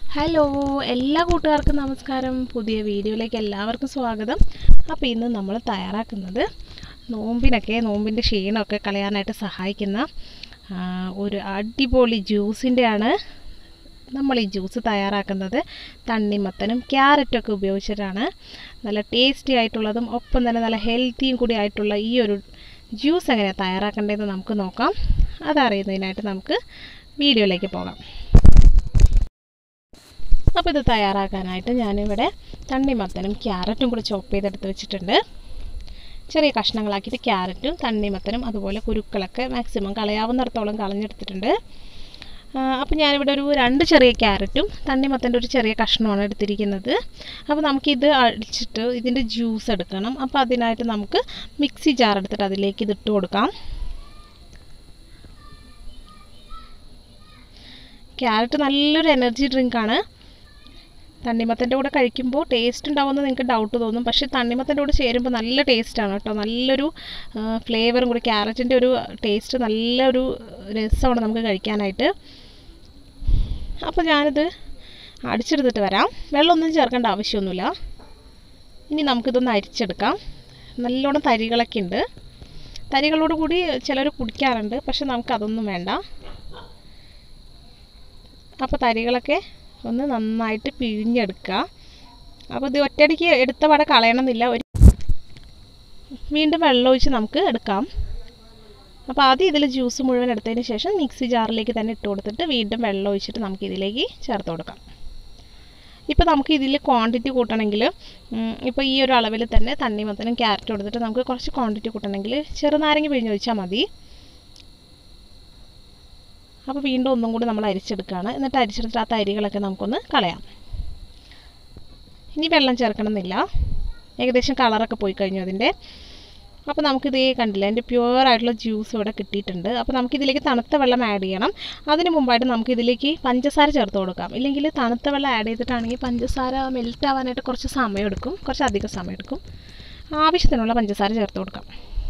hello എല്ലാ കൂട്ടുകാർക്കും നമസ്കാരം പുതിയ വീഡിയോയിലേക്ക് എല്ലാവർക്കും സ്വാഗതം അപ്പോൾ ഇന്ന് നമ്മൾ തയ്യാറാക്കുന്നത് നോമ്പിനൊക്കെ നോമ്പിൻ്റെ ക്ഷീണമൊക്കെ കളയാനായിട്ട് സഹായിക്കുന്ന ആ, ഒരു അടിപൊളി ജ്യൂസിൻ്റെയാണ് നമ്മൾ ഈ ജ്യൂസ് തയ്യാറാക്കുന്നത് തണ്ണിമത്തനും ക്യാരറ്റും ഒക്കെ ഉപയോഗിച്ചിട്ടാണ് നല്ല ടേസ്റ്റി ആയിട്ടുള്ളതും ഒപ്പം തന്നെ നല്ല ഹെൽത്തിയും കൂടി ആയിട്ടുള്ള ഈ ഒരു ജ്യൂസ് എങ്ങനെയാണ് തയ്യാറാക്കേണ്ടതെന്ന് നമുക്ക് നോക്കാം അതറിയുന്നതിനായിട്ട് നമുക്ക് വീഡിയോയിലേക്ക് പോകാം അപ്പോൾ ഇത് തയ്യാറാക്കാനായിട്ട് ഞാനിവിടെ തണ്ണിമത്തനും ക്യാരറ്റും കൂടി ചോപ്പ് ചെയ്തെടുത്ത് വെച്ചിട്ടുണ്ട് ചെറിയ കഷ്ണങ്ങളാക്കിയിട്ട് ക്യാരറ്റും തണ്ണിമത്തനും അതുപോലെ കുരുക്കളൊക്കെ മാക്സിമം കളയാവുന്നിടത്തോളം കളഞ്ഞെടുത്തിട്ടുണ്ട് അപ്പോൾ ഞാനിവിടെ ഒരു രണ്ട് ചെറിയ ക്യാരറ്റും തണ്ണിമത്തൻ്റെ ഒരു ചെറിയ കഷ്ണമാണ് എടുത്തിരിക്കുന്നത് അപ്പോൾ നമുക്കിത് അടിച്ചിട്ട് ഇതിൻ്റെ ജ്യൂസ് എടുക്കണം അപ്പോൾ അതിനായിട്ട് നമുക്ക് മിക്സി ജാർ എടുത്തിട്ട് അതിലേക്ക് ഇത് ഇട്ട് കൊടുക്കാം ക്യാരറ്റ് നല്ലൊരു എനർജി ഡ്രിങ്കാണ് തണ്ണിമത്തൻ്റെ കൂടെ കഴിക്കുമ്പോൾ ടേസ്റ്റ് ഉണ്ടാവുമെന്ന് നിങ്ങൾക്ക് ഡൗട്ട് തോന്നും പക്ഷേ തണ്ണിമത്തൻ്റെ കൂടെ ചേരുമ്പോൾ നല്ല ടേസ്റ്റാണ് കേട്ടോ നല്ലൊരു ഫ്ലേവറും കൂടി ക്യാരറ്റിൻ്റെ ഒരു ടേസ്റ്റ് നല്ലൊരു രസമാണ് നമുക്ക് കഴിക്കാനായിട്ട് അപ്പോൾ ഞാനിത് അടിച്ചെടുത്തിട്ട് വരാം വെള്ളമൊന്നും ചേർക്കേണ്ട ആവശ്യമൊന്നുമില്ല ഇനി നമുക്കിതൊന്ന് അരിച്ചെടുക്കാം നല്ലോണം തരികളൊക്കെ ഉണ്ട് തരികളോട് കൂടി ചിലർ കുടിക്കാറുണ്ട് പക്ഷെ നമുക്കതൊന്നും വേണ്ട അപ്പോൾ തരികളൊക്കെ ഒന്ന് നന്നായിട്ട് പിഴിഞ്ഞെടുക്കുക അപ്പോൾ ഇത് ഒറ്റയടിക്ക് എടുത്ത പാടെ കളയണമെന്നില്ല ഒരു വീണ്ടും വെള്ളം ഒഴിച്ച് നമുക്ക് എടുക്കാം അപ്പോൾ ആദ്യം ഇതിൽ ജ്യൂസ് മുഴുവൻ എടുത്തതിന് ശേഷം മിക്സി ജാറിലേക്ക് തന്നെ ഇട്ട് കൊടുത്തിട്ട് വീണ്ടും വെള്ളം ഒഴിച്ചിട്ട് നമുക്ക് ഇതിലേക്ക് ചേർത്ത് കൊടുക്കാം ഇപ്പോൾ നമുക്ക് ഇതിൽ ക്വാണ്ടിറ്റി കൂട്ടണമെങ്കിൽ ഇപ്പോൾ ഈ ഒരു അളവിൽ തന്നെ തണ്ണിമത്തനും ക്യാരറ്റും എടുത്തിട്ട് നമുക്ക് കുറച്ച് ക്വാണ്ടിറ്റി കൂട്ടണമെങ്കിൽ ചെറുനാരങ്ങ പിഴിഞ്ഞ് ഒഴിച്ചാൽ മതി അപ്പോൾ വീണ്ടും ഒന്നും കൂടി നമ്മൾ അരിച്ചെടുക്കുകയാണ് എന്നിട്ട് അരിച്ചെടുത്തിട്ട് ആ തരികളൊക്കെ നമുക്കൊന്ന് കളയാം ഇനി വെള്ളം ചേർക്കണമെന്നില്ല ഏകദേശം കളറൊക്കെ പോയി കഴിഞ്ഞു അതിൻ്റെ അപ്പോൾ നമുക്കിതേ കണ്ടില്ല എൻ്റെ പ്യുവർ ആയിട്ടുള്ള ജ്യൂസ് ഇവിടെ കിട്ടിയിട്ടുണ്ട് അപ്പോൾ നമുക്കിതിലേക്ക് തണുത്ത വെള്ളം ആഡ് ചെയ്യണം അതിന് മുമ്പായിട്ട് നമുക്കിതിലേക്ക് പഞ്ചസാര ചേർത്ത് കൊടുക്കാം ഇല്ലെങ്കിൽ തണുത്ത വെള്ളം ആഡ് ചെയ്തിട്ടാണെങ്കിൽ പഞ്ചസാര മെൽറ്റ് ആവാനായിട്ട് കുറച്ച് സമയം എടുക്കും കുറച്ച് അധികം സമയം എടുക്കും ആവശ്യത്തിനുള്ള പഞ്ചസാര ചേർത്ത് കൊടുക്കാം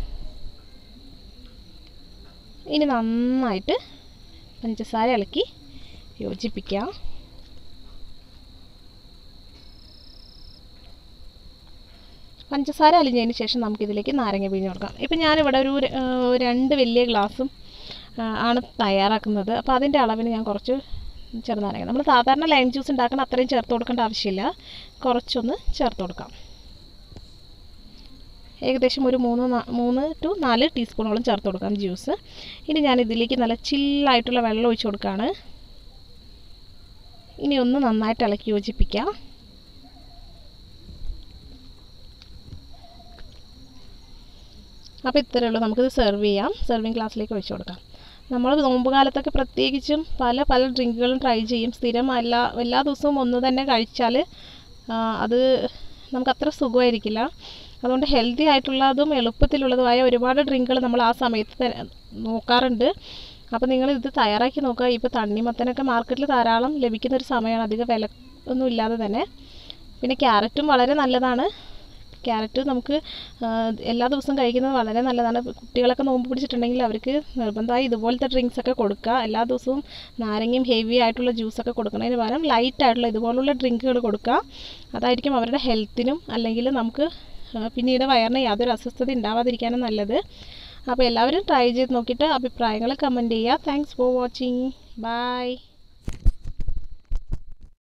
ഇനി നന്നായിട്ട് പഞ്ചസാര ഇളക്കി യോജിപ്പിക്കാം പഞ്ചസാര അലിഞ്ഞതിന് ശേഷം നമുക്കിതിലേക്ക് നാരങ്ങ പിഴിഞ്ഞ് കൊടുക്കാം ഇപ്പം ഞാനിവിടെ ഒരു രണ്ട് വലിയ ഗ്ലാസും ആണ് തയ്യാറാക്കുന്നത് അപ്പോൾ അതിൻ്റെ അളവിന് ഞാൻ കുറച്ച് ചെറുനാരങ്ങ നമ്മൾ സാധാരണ ലൈം ജ്യൂസ് ഉണ്ടാക്കുന്ന അത്രയും ചേർത്ത് കൊടുക്കേണ്ട ആവശ്യമില്ല കുറച്ചൊന്ന് ചേർത്ത് കൊടുക്കാം ഏകദേശം ഒരു മൂന്ന് മൂന്ന് ടു നാല് ടീസ്പൂണോളം ചേർത്ത് കൊടുക്കാം ജ്യൂസ് ഇനി ഞാൻ ഇതിലേക്ക് നല്ല ചില്ലായിട്ടുള്ള വെള്ളം ഒഴിച്ച് കൊടുക്കുകയാണ് ഇനി ഒന്ന് നന്നായിട്ട് ഇളക്കി യോജിപ്പിക്കാം അപ്പോൾ ഇത്രയേ ഉള്ളൂ നമുക്കിത് സെർവ് ചെയ്യാം സെർവിങ് ഗ്ലാസ്സിലേക്ക് ഒഴിച്ച് കൊടുക്കാം നമ്മൾ നോമ്പ് കാലത്തൊക്കെ പ്രത്യേകിച്ചും പല പല ഡ്രിങ്കുകളും ട്രൈ ചെയ്യും സ്ഥിരം എല്ലാ എല്ലാ ദിവസവും ഒന്ന് തന്നെ കഴിച്ചാൽ അത് നമുക്കത്ര സുഖമായിരിക്കില്ല അതുകൊണ്ട് ഹെൽത്തി ആയിട്ടുള്ളതും എളുപ്പത്തിലുള്ളതുമായ ഒരുപാട് ഡ്രിങ്കുകൾ നമ്മൾ ആ സമയത്ത് നോക്കാറുണ്ട് അപ്പോൾ നിങ്ങൾ ഇത് തയ്യാറാക്കി നോക്കുക ഇപ്പോൾ തണ്ണിമത്തനൊക്കെ മാർക്കറ്റിൽ ധാരാളം ലഭിക്കുന്ന ഒരു സമയമാണ് അധികം വില ഒന്നും ഇല്ലാതെ തന്നെ പിന്നെ ക്യാരറ്റും വളരെ നല്ലതാണ് ക്യാരറ്റ് നമുക്ക് എല്ലാ ദിവസവും കഴിക്കുന്നത് വളരെ നല്ലതാണ് കുട്ടികളൊക്കെ നോമ്പ് പിടിച്ചിട്ടുണ്ടെങ്കിൽ അവർക്ക് നിർബന്ധമായി ഇതുപോലത്തെ ഡ്രിങ്ക്സ് ഒക്കെ കൊടുക്കുക എല്ലാ ദിവസവും നാരങ്ങയും ഹെവി ആയിട്ടുള്ള ജ്യൂസൊക്കെ കൊടുക്കുന്നതിന് പകരം ലൈറ്റ് ആയിട്ടുള്ള ഇതുപോലുള്ള ഡ്രിങ്കുകൾ കൊടുക്കുക അതായിരിക്കും അവരുടെ ഹെൽത്തിനും അല്ലെങ്കിൽ നമുക്ക് പിന്നീട് വയറിന് യാതൊരു അസ്വസ്ഥത ഉണ്ടാവാതിരിക്കാനും നല്ലത് അപ്പോൾ എല്ലാവരും ട്രൈ ചെയ്ത് നോക്കിയിട്ട് അഭിപ്രായങ്ങൾ കമൻറ്റ് ചെയ്യുക താങ്ക്സ് ഫോർ വാച്ചിങ് ബൈ